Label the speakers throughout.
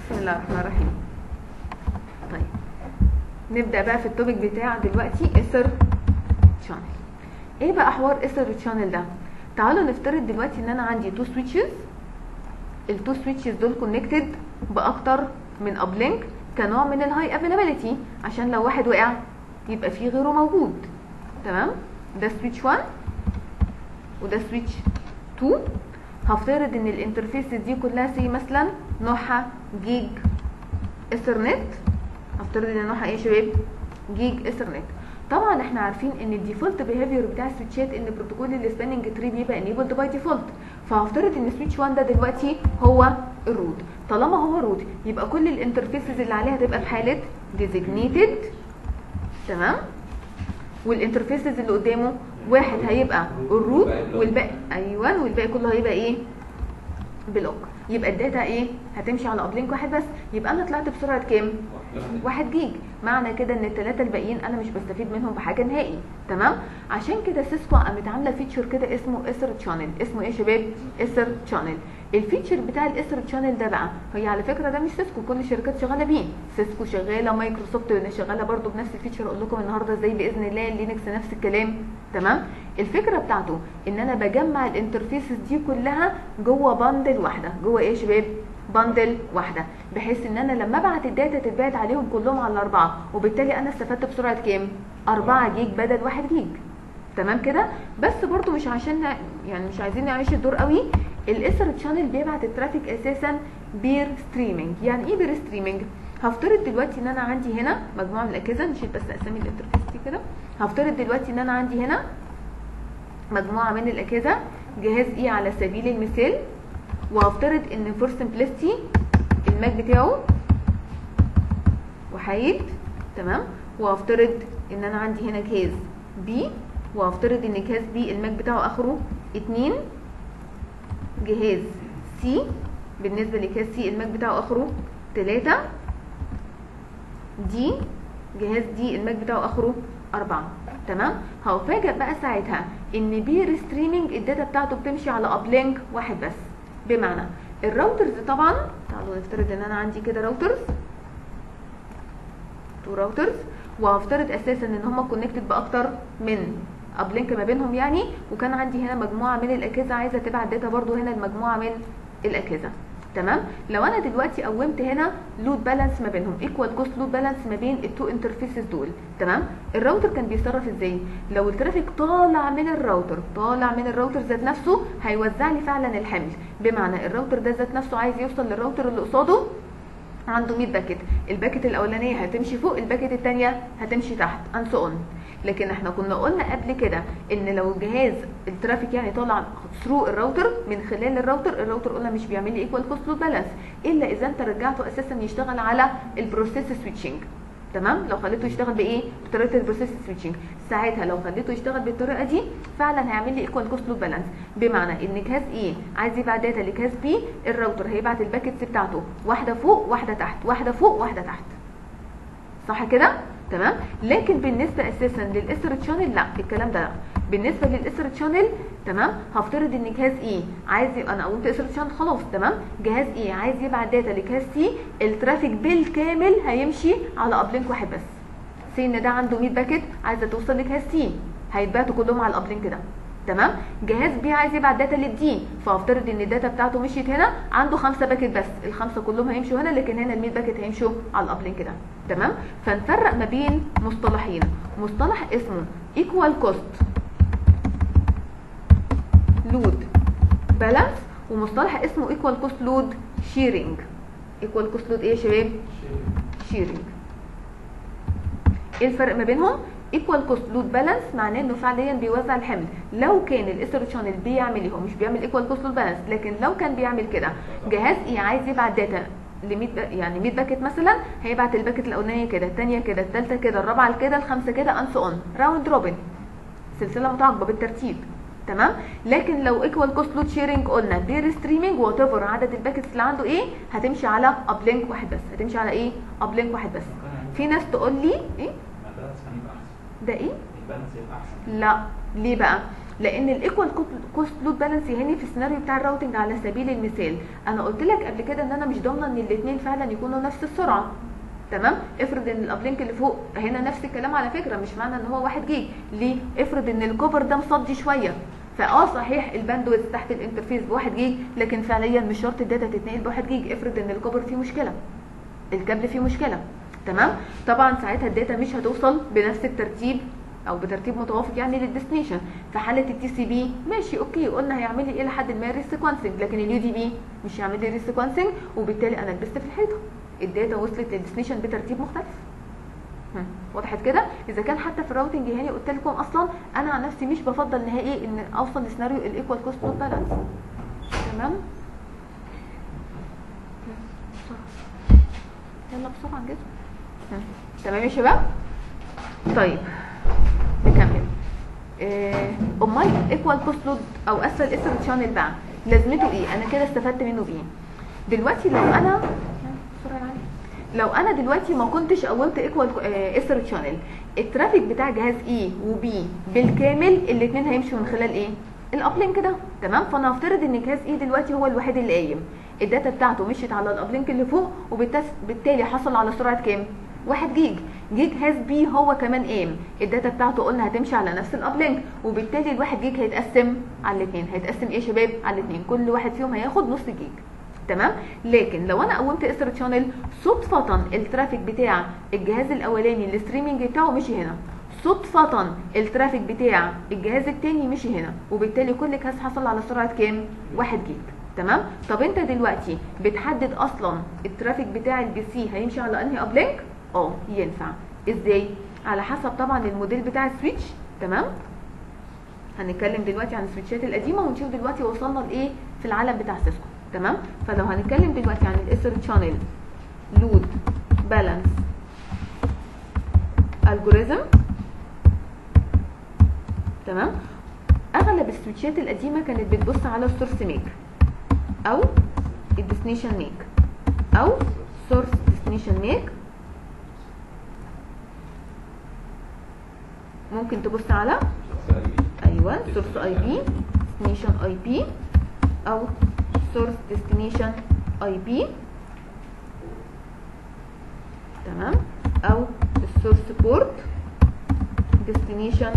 Speaker 1: بسم الله الرحمن الرحيم طيب نبدا بقى في التوبيك بتاع دلوقتي اثر شانل ايه بقى حوار اثر شانل ده تعالوا نفترض دلوقتي ان انا عندي تو سويتشز التو سويتشز دول كونكتد باكتر من ابلينك كنوع من الهاي افيلابيلتي عشان لو واحد وقع يبقى فيه غيره موجود تمام ده سويتش 1 وده سويتش 2 هفترض ان الانترفيس دي كلها سي مثلا نوعها جيج اثرنت هفترض ان نوعها ايه يا شباب جيج اثرنت طبعا احنا عارفين ان الديفولت بيهافير بتاع السويتشات ان بروتوكول السباننج تري بيبقى انيبلد باي ديفولت فهفترض ان سويتش 1 ده دلوقتي هو الروت طالما هو روت يبقى كل الانترفيسز اللي عليها تبقى في حاله ديزيجنيتد تمام والانترفيسز اللي قدامه واحد هيبقى الروت والباقي ايوه والباقي كله هيبقى ايه بلوك يبقى الداتا ايه هتمشي على ابلينك واحد بس يبقى انا طلعت بسرعه كام واحد جيج معنى كده ان الثلاثه الباقيين انا مش بستفيد منهم بحاجه نهائي تمام عشان كده سيسكو قامت عامله فيتشر كده اسمه اثر تشانل اسمه ايه يا شباب اثر تشانل الفيتشر بتاع الاثر تشانل ده بقى هي على فكره ده مش سيسكو كل الشركات شغاله بيه سيسكو شغاله مايكروسوفت شغاله برده بنفس الفيتشر اقول لكم النهارده ازاي باذن الله لينكس نفس الكلام تمام الفكره بتاعته ان انا بجمع الانترفيسز دي كلها جوه باندل واحده جوه ايه يا شباب باندل واحده بحيث ان انا لما ابعت الداتا تتبعت عليهم كلهم على الاربعه وبالتالي انا استفدت بسرعه كام 4 جيج بدل 1 جيج تمام كده بس برضو مش عشان يعني مش عايزين نعيش الدور قوي الاثر تشانل بيبعت الترافيك اساسا بير ستريمنج يعني ايه بير ستريمنج هفترض دلوقتي ان انا عندي هنا مجموعه من الاجهزه نشيل بس اسامي الانترفيس دي كده هفترض دلوقتي ان انا عندي هنا مجموعه من الاجهزه جهاز ايه على سبيل المثال وهفترض ان فور سمبلستي الماك بتاعه وحيد تمام وهفترض ان انا عندي هنا جهاز بي وهفترض ان جهاز بي الماك بتاعه اخره اتنين جهاز سي بالنسبة لجهاز سي الماك بتاعه اخره تلاتة دي جهاز دي الماك بتاعه اخره اربعة تمام هفاجئ بقى ساعتها ان بير ستريمنج الداتا بتاعته بتمشي على ابلينك واحد بس بمعنى الراوترز طبعا تعالوا نفترض ان انا عندي كده راوترز تو راوترز وهفترض اساسا ان هم كونكتد باكتر من ابلينك ما بينهم يعني وكان عندي هنا مجموعه من الاجهزه عايزه تبعت داتا برضو هنا المجموعه من الاجهزه تمام لو انا دلوقتي قومت هنا لود بالانس ما بينهم ايكوال كوست لود بالانس ما بين التو انترفيسز دول تمام الراوتر كان بيتصرف ازاي لو الترافيك طالع من الراوتر طالع من الراوتر ذات نفسه هيوزع لي فعلا الحمل بمعنى الراوتر ده ذات نفسه عايز يوصل للراوتر اللي قصاده عنده 100 باكت الباكت الاولانيه هتمشي فوق الباكت الثانيه هتمشي تحت and so on لكن احنا كنا قلنا قبل كده ان لو الجهاز الترافيك يعني طالع ثرو الراوتر من خلال الراوتر الراوتر قلنا مش بيعمل لي ايكوال كوست لود بالانس الا اذا انت رجعته اساسا يشتغل على البروسيس سويتشنج تمام لو خليته يشتغل بايه بطريقه البروسيس سويتشنج ساعتها لو خليته يشتغل بالطريقه دي فعلا هيعمل لي ايكوال كوست لود بالانس بمعنى ان جهاز ايه عايز يبعت داتا لجهاز بي الراوتر هيبعت الباكتس بتاعته واحده فوق واحده تحت واحده فوق واحده تحت صح كده تمام لكن بالنسبه اساسا للاثر تشانل لا الكلام ده لا بالنسبه للاثر تشانل تمام هفترض ان جهاز ايه عايز يبقى انا قلت اثر تشانل خلاص تمام جهاز ايه عايز يبعت داتا لجهاز سي الترافيك بالكامل هيمشي على ابلينك واحد بس سي ان ده عنده 100 باكت عايزه توصل لجهاز سي هيتبعتوا كلهم على الابلينك ده تمام جهاز بي عايز يبعت داتا للدي فافترض ان الداتا بتاعته مشيت هنا عنده خمسة باكت بس الخمسه كلهم هيمشوا هنا لكن هنا ال100 باكت هيمشوا على الابلينك ده تمام فنفرق ما بين مصطلحين مصطلح اسمه ايكوال كوست لود بالانس ومصطلح اسمه ايكوال كوست لود شيرنج ايكوال كوست لود ايه يا شباب شيرنج ايه الفرق ما بينهم ايكوال كوست لود بالانس معناه انه فعليا بيوزع الحمل لو كان الاثر شانل بيعمل ايه هو مش بيعمل ايكوال كوست لود بالانس لكن لو كان بيعمل كده جهاز ايه عايز يبعت داتا ل 100 يعني 100 باكت مثلا هيبعت الباكت الاولانيه كده الثانيه كده الثالثه كده الرابعه كده الخامسه كده ان سو اون راوند روبن سلسله متعاقبه بالترتيب تمام لكن لو ايكوال كوست لود شيرنج قلنا بير ستريمنج وات ايفر عدد الباكتس اللي عنده ايه هتمشي على ابلينك واحد بس هتمشي على ايه ابلينك واحد بس في ناس تقول لي ايه ده ايه لا ليه بقى لان الايكوال كوست لود بالانس يهني في السيناريو بتاع الراوتنج على سبيل المثال انا قلت لك قبل كده ان انا مش ضامنه ان الاثنين فعلا يكونوا نفس السرعه تمام افرض ان الابلينك اللي فوق هنا نفس الكلام على فكره مش معنى ان هو 1 جيج ليه افرض ان الكوبر ده مصدي شويه فاه صحيح الباندويث تحت الانترفيس ب 1 جيج لكن فعليا مش شرط الداتا تتنقل ب 1 جيج افرض ان الكوبر فيه مشكله الكابل فيه مشكله تمام طبعا ساعتها الداتا مش هتوصل بنفس الترتيب او بترتيب متوافق يعني للديستنيشن في حاله التي سي بي ماشي اوكي قلنا هيعمل لي الى حد ما ريسيكونسنج لكن اليو دي بي مش هيعمل لي ريسيكونسنج وبالتالي انا لبست في الحيطه الداتا وصلت للديستنيشن بترتيب مختلف هم، وضحت كده اذا كان حتى في الراوتنج هاني قلت لكم اصلا انا عن نفسي مش بفضل نهائي ان اوصل لسيناريو الايكوال كوست لود بالانس تمام يلا بسرعه انجزوا هم، تمام يا شباب طيب نكمل آه، امال ايكوال كوست لود او اسفل اسر شانل بقى لازمته ايه انا كده استفدت منه بايه دلوقتي لو انا بسرعة يعني. لو انا دلوقتي ما كنتش قومت ايكوال اسر شانل الترافيك بتاع جهاز اي وبي بالكامل الاثنين هيمشوا من خلال ايه الابلينك ده تمام فانا هفترض ان جهاز اي دلوقتي هو الوحيد اللي قايم الداتا بتاعته مشيت على الابلينك اللي فوق وبالتالي حصل على سرعه كام 1 جيج جيج هاز بي هو كمان قام الداتا بتاعته قلنا هتمشي على نفس الابلينك وبالتالي الواحد جيج هيتقسم على الاثنين هيتقسم ايه يا شباب على الاثنين كل واحد فيهم هياخد نص جيج تمام لكن لو انا قومت اسر شانل صدفه الترافيك بتاع الجهاز الاولاني الستريمنج بتاعه مشي هنا صدفة الترافيك بتاع الجهاز التاني مشي هنا وبالتالي كل جهاز حصل على سرعة كام؟ 1 جيج تمام؟ طب انت دلوقتي بتحدد اصلا الترافيك بتاع البي سي هيمشي على انهي ابلينك؟ اه ينفع ازاي؟ على حسب طبعا الموديل بتاع السويتش تمام؟ هنتكلم دلوقتي عن السويتشات القديمه ونشوف دلوقتي وصلنا لايه في العالم بتاع سيسكو تمام فلو هنتكلم دلوقتي عن الاسر شانل لود بالانس الجوريزم تمام اغلب السويتشات القديمه كانت بتبص على السورس ميك او الديستنيشن ميك او سورس ديستنيشن ميك ممكن تبص على ايوه سورس اي بي ديستنيشن اي بي او سورس ديستنيشن اي بي تمام او السورس بورت ديستنيشن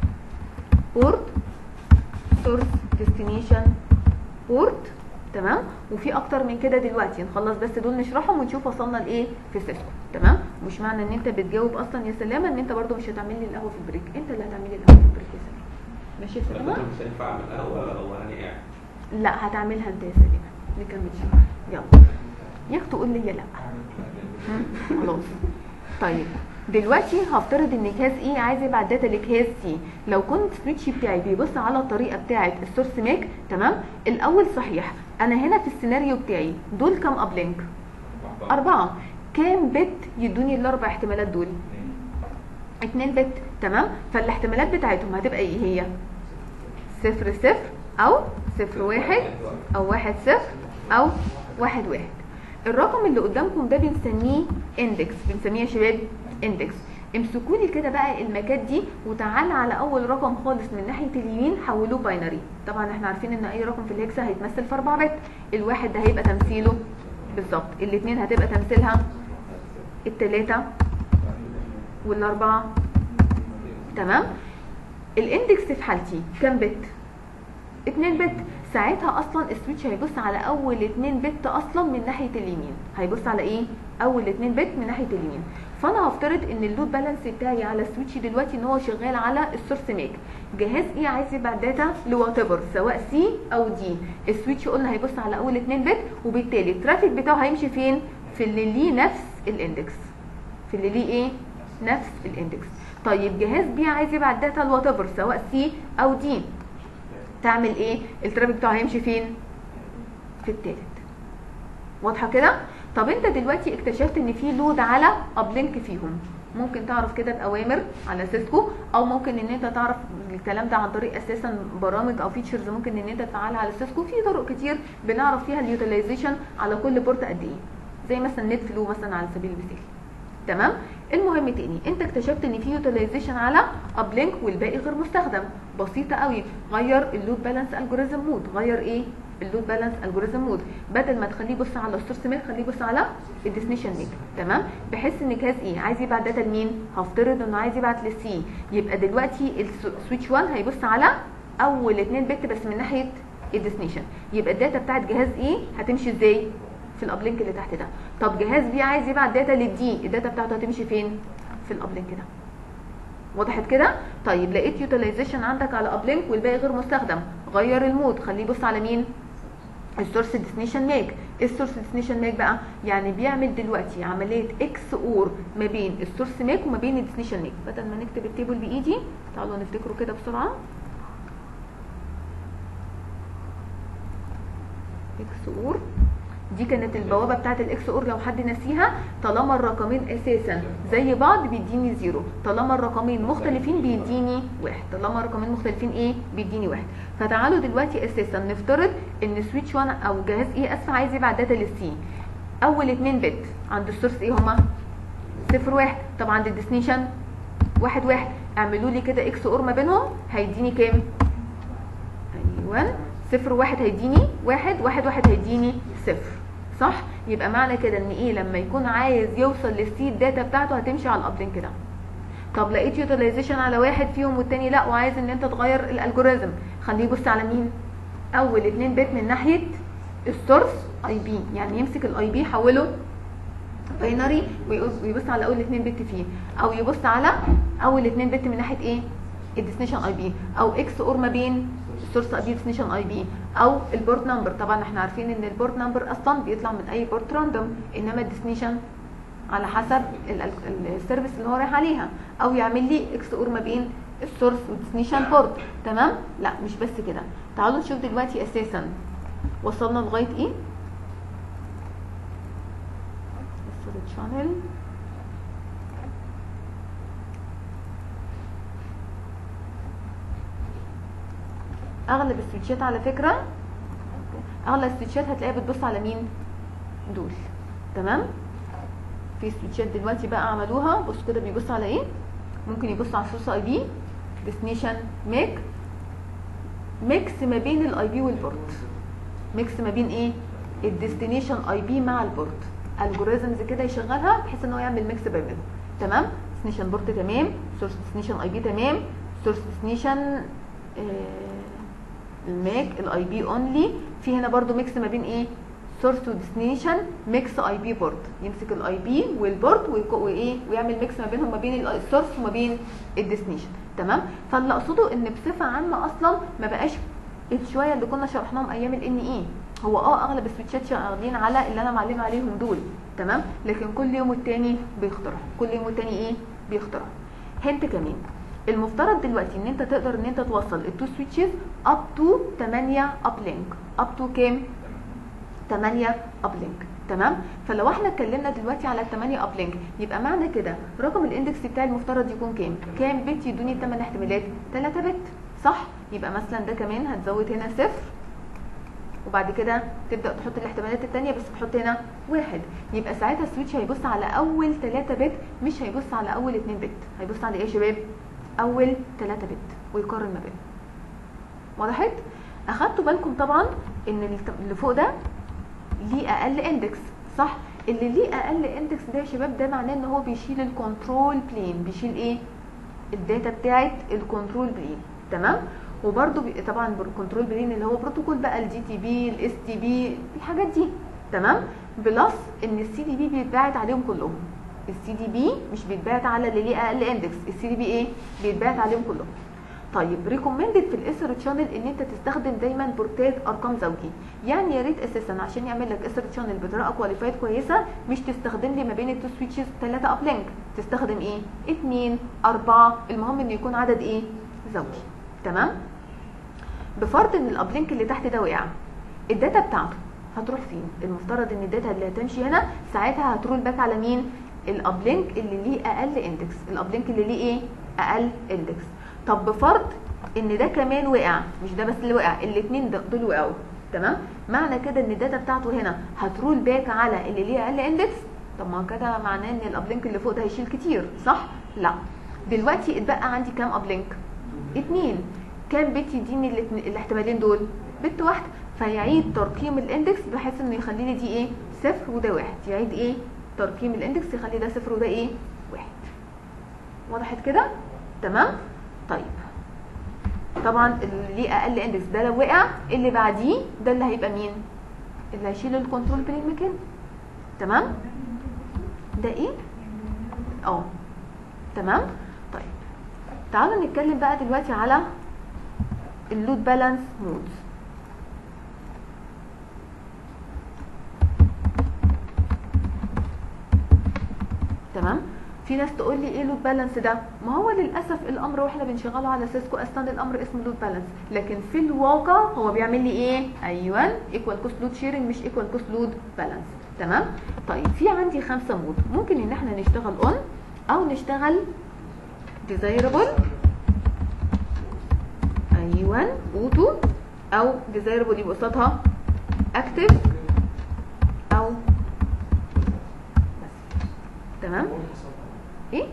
Speaker 1: بورت سورس ديستنيشن بورت تمام وفي اكتر من كده دلوقتي نخلص بس دول نشرحهم ونشوف وصلنا لايه في سيسكو تمام مش معنى ان انت بتجاوب اصلا يا سلامه ان انت برضو مش هتعمل لي القهوه في البريك انت اللي هتعمل لي القهوه في البريك يا سلامه ماشي يا سلامه
Speaker 2: مش هينفع اعمل قهوه او انا قاعد
Speaker 1: لا هتعملها انت يا سلامه نكمل شرح يلا ياك تقول لي لا هم؟ خلاص طيب دلوقتي هفترض ان جهاز اي عايز يبعت داتا لجهاز سي لو كنت سويتش بتاعي بيبص على الطريقه بتاعه السورس ميك تمام الاول صحيح انا هنا في السيناريو بتاعي دول كام ابلينك أربعة كام بت يدوني الأربع احتمالات دول؟ اتنين بت تمام؟ فالاحتمالات بتاعتهم هتبقى ايه هي؟ صفر صفر أو صفر واحد أو واحد صفر أو واحد واحد الرقم اللي قدامكم ده بنسميه اندكس بنسميه يا شباب اندكس امسكوا لي كده بقى المكات دي وتعالى على اول رقم خالص من ناحيه اليمين حولوه باينري طبعا احنا عارفين ان اي رقم في الهكسا هيتمثل في 4 بت الواحد ده هيبقى تمثيله بالظبط الاثنين هتبقى تمثيلها الثلاثه والاربعه تمام الاندكس في حالتي كام بت 2 بت ساعتها اصلا السويتش هيبص على اول 2 بت اصلا من ناحيه اليمين هيبص على ايه اول 2 بت من ناحيه اليمين فانا هفترض ان اللود بالانس بتاعي على السويتش دلوقتي ان هو شغال على السورس ميك جهاز ايه عايز يبعت داتا لوات ايفر سواء سي او دي السويتش قلنا هيبص على اول 2 بت وبالتالي الترافيك بتاعه هيمشي فين في اللي ليه نفس الاندكس في اللي ليه ايه نفس الاندكس طيب جهاز بي عايز يبعت داتا لوات ايفر سواء سي او دي تعمل ايه الترافيك بتاعه هيمشي فين في التالت واضحه كده طب انت دلوقتي اكتشفت ان في لود على ابلينك فيهم ممكن تعرف كده باوامر على سيسكو او ممكن ان انت تعرف الكلام ده عن طريق اساسا برامج او فيتشرز ممكن ان انت تفعلها على سيسكو في طرق كتير بنعرف فيها اليوتيلايزيشن على كل بورت قد ايه زي مثلا نت فلو مثلا على سبيل المثال تمام المهم تاني انت اكتشفت ان في يوتيلايزيشن على ابلينك والباقي غير مستخدم بسيطه قوي غير اللود بالانس الجوريزم مود غير ايه اللود بالانس الجوريزم مود بدل ما تخليه يبص على السورس ميك خليه يبص على الديستنيشن ميك تمام بحيث ان جهاز ايه عايز يبعت داتا لمين هفترض انه عايز يبعت للسي يبقى دلوقتي السويتش 1 هيبص على اول اتنين بت بس من ناحيه الديستنيشن يبقى الداتا بتاعت جهاز ايه هتمشي ازاي في الابلينك اللي تحت ده طب جهاز بي عايز يبعت داتا للدي الداتا بتاعته هتمشي فين في الابلينك ده وضحت كده طيب لقيت يوتيلايزيشن عندك على ابلينك والباقي غير مستخدم غير المود خليه يبص على مين السورس ديستنيشن ميك ايه السورس ديستنيشن ميك بقى يعني بيعمل دلوقتي عمليه اكس اور ما بين السورس ميك وما بين الديستنيشن ميك بدل ما نكتب التيبل بايدي تعالوا نفتكره كده بسرعه اكس اور دي كانت البوابه بتاعت الاكس اور لو حد نسيها طالما الرقمين اساسا زي بعض بيديني زيرو طالما الرقمين مختلفين بيديني واحد طالما الرقمين مختلفين ايه بيديني واحد فتعالوا دلوقتي اساسا نفترض ان سويتش 1 او جهاز ايه اسف عايز يبعت داتا للسي اول اتنين بت عند السورس ايه هما صفر واحد طب عند الديستنيشن واحد واحد اعملوا لي كده اكس اور ما بينهم هيديني كام ايوه صفر واحد هيديني واحد واحد واحد هيديني صفر صح يبقى معنى كده ان ايه لما يكون عايز يوصل للسي الداتا بتاعته هتمشي على الابلين كده طب لقيت يوتيلايزيشن على واحد فيهم والتاني لا وعايز ان انت تغير الالجوريزم خليه يبص على مين اول اتنين بت من ناحيه السورس اي بي يعني يمسك الاي بي يحوله باينري ويبص على اول اتنين بت فيه او يبص على اول اتنين بت من ناحيه ايه الديستنيشن اي بي او اكس اور ما بين السورس اي بي ديستنيشن اي بي او البورت نمبر طبعا احنا عارفين ان البورت نمبر اصلا بيطلع من اي بورت راندوم انما الديستنيشن على حسب السيرفيس اللي هو رايح عليها او يعمل لي اكس اور ما بين السورس والديستنيشن بورت تمام لا مش بس كده تعالوا نشوف دلوقتي اساسا وصلنا لغايه ايه channel اغلب السويتشات على فكره اغلب السويتشات هتلاقيها بتبص على مين دول تمام في سويتشات دلوقتي بقى عملوها بص كده بيبص على ايه ممكن يبص على السورس اي بي ديستنيشن ميك ميكس ما بين الاي بي والبورت ميكس ما بين ايه الديستنيشن اي بي مع البورت الجوريزمز كده يشغلها بحيث ان هو يعمل ميكس بينهم تمام ديستنيشن بورت تمام سورس ديستنيشن اي بي تمام سورس ديستنيشن الماك الاي بي اونلي في هنا برضو ميكس ما بين ايه سورس وديستنيشن ميكس اي بي بورت يمسك الاي بي والبورت وايه ويعمل ميكس ما بينهم ما بين السورس وما بين الديستنيشن تمام فاللي اقصده ان بصفه عامه اصلا ما بقاش شويه اللي كنا شرحناهم ايام الان اي هو اه اغلب السويتشات شغالين على اللي انا معلمه عليهم دول تمام لكن كل يوم والتاني بيخترعوا كل يوم والتاني ايه بيخترعوا هنت كمان المفترض دلوقتي ان انت تقدر ان انت توصل التو سويتشز اب تو 8 اب لينك اب تو كام 8 اب لينك تمام فلو احنا اتكلمنا دلوقتي على ال 8 اب لينك يبقى معنى كده رقم الاندكس بتاعي المفترض يكون كام كام بت يدوني 8 احتمالات 3 بت صح يبقى مثلا ده كمان هتزود هنا صفر وبعد كده تبدا تحط الاحتمالات الثانيه بس تحط هنا واحد يبقى ساعتها السويتش هيبص على اول 3 بت مش هيبص على اول 2 بت هيبص على ايه يا شباب اول 3 بت ويقارن ما بينهم وضحت اخدتوا بالكم طبعا ان اللي فوق ده ليه اقل اندكس صح اللي ليه اقل اندكس ده يا شباب ده معناه ان هو بيشيل الكنترول بلين بيشيل ايه الداتا بتاعت الكنترول بلين تمام وبرده طبعا الكنترول بلين اللي هو بروتوكول بقى الدي تي بي الاس تي بي الحاجات دي تمام بلس ان السي دي بي بيتبعت عليهم كلهم السي دي بي مش بيتبعت على اللي ليه اقل اندكس السي دي بي ايه بيتبعت عليهم كلهم طيب ريكومندد في الاثر تشانل ان انت تستخدم دايما بورتات ارقام زوجي يعني يا ريت اساسا عشان يعمل لك اثر تشانل بطريقه كواليفايد كويسه مش تستخدم لي ما بين التو سويتشز 3 اب لينك تستخدم ايه 2 4 المهم انه يكون عدد ايه زوجي تمام بفرض ان الابلينك اللي تحت ده وقع الداتا بتاعته هتروح فين المفترض ان الداتا اللي هتمشي هنا ساعتها هترول باك على مين الابلينك اللي ليه اقل اندكس الابلينك اللي ليه ايه اقل اندكس طب بفرض ان ده كمان وقع مش ده بس اللي وقع الاثنين دول وقعوا تمام معنى كده ان الداتا بتاعته هنا هترول باك على اللي ليه اقل اندكس طب ما كده معناه ان الابلينك اللي فوق ده هيشيل كتير صح لا دلوقتي اتبقى عندي كام ابلينك اتنين كام بت يديني الاتنين- الاحتمالين دول بت واحده فيعيد ترقيم الاندكس بحيث انه يخلي لي دي ايه صفر وده واحد يعيد ايه ترقيم الاندكس يخلي ده صفر وده ايه واحد وضحت كده تمام طيب طبعا اللي ليه اقل اندكس ده لو وقع اللي بعديه ده اللي هيبقى مين اللي هيشيل الكنترول بلين مكان تمام ده ايه اه تمام طيب تعالوا نتكلم بقى دلوقتي على اللود بالانس مودز تمام في ناس تقول لي ايه لود بالانس ده ما هو للاسف الامر واحنا بنشغله على سيسكو استند الامر اسمه لود بالانس لكن في الواقع هو بيعمل لي ايه ايوه ايكوال كوست لود شيرنج مش ايكوال كوست لود بالانس تمام طيب في عندي خمسه مود ممكن ان احنا نشتغل اون او نشتغل ديزايربل ايوه اوتو او ديزايربل يبقى قصادها اكتف او بس تمام ايه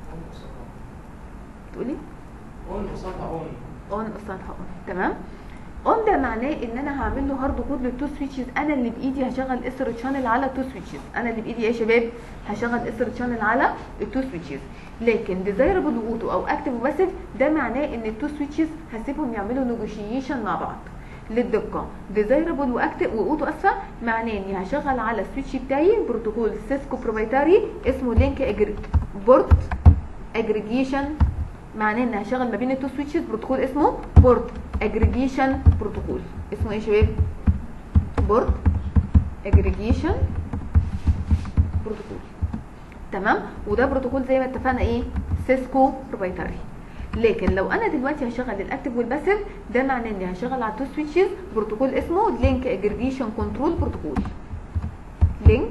Speaker 1: تقولي
Speaker 3: اون قصادها اون
Speaker 1: اون قصادها اون تمام اون ده معناه ان انا هعمل له هارد كود للتو سويتشز انا اللي بايدي هشغل اسر تشانل على تو سويتشز انا اللي بايدي يا شباب هشغل اسر تشانل على التو سويتشز لكن ديزايربل واوتو او اكتف وباسيف ده معناه ان التو سويتشز هسيبهم يعملوا نيجوشيشن مع بعض للدقه ديزايربل واكتف واوتو اسفه معناه اني هشغل على السويتش بتاعي بروتوكول سيسكو بروبايتاري اسمه لينك اجري بورت اجريجيشن معناه ان هشغل ما بين التو سويتشز بروتوكول اسمه بورت اجريجيشن بروتوكول اسمه ايه يا شباب بورت اجريجيشن بروتوكول تمام وده بروتوكول زي ما اتفقنا ايه سيسكو بروبايتاري لكن لو انا دلوقتي هشغل الاكتف والباسيف ده معناه اني هشغل على التو سويتشز بروتوكول اسمه لينك اجريجيشن كنترول بروتوكول لينك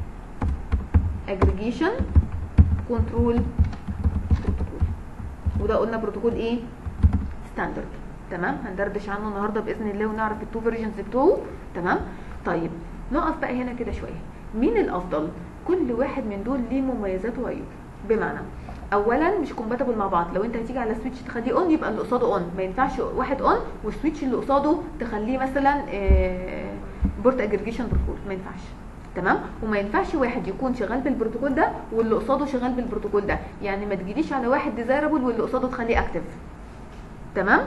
Speaker 1: اجريجيشن كنترول بروتوكول وده قلنا بروتوكول ايه ستاندرد تمام هندردش عنه النهارده باذن الله ونعرف التو فيرجنز بتوعه تمام طيب نقف بقى هنا كده شويه مين الافضل كل واحد من دول ليه مميزات وعيوب بمعنى اولا مش كومباتبل مع بعض لو انت هتيجي على سويتش تخليه اون يبقى اللي قصاده اون ما ينفعش واحد اون والسويتش اللي قصاده تخليه مثلا بورت اجريجيشن بروتوكول ما ينفعش تمام وما ينفعش واحد يكون شغال بالبروتوكول ده واللي قصاده شغال بالبروتوكول ده يعني ما تجيليش على واحد ديزايربل واللي قصاده تخليه اكتف تمام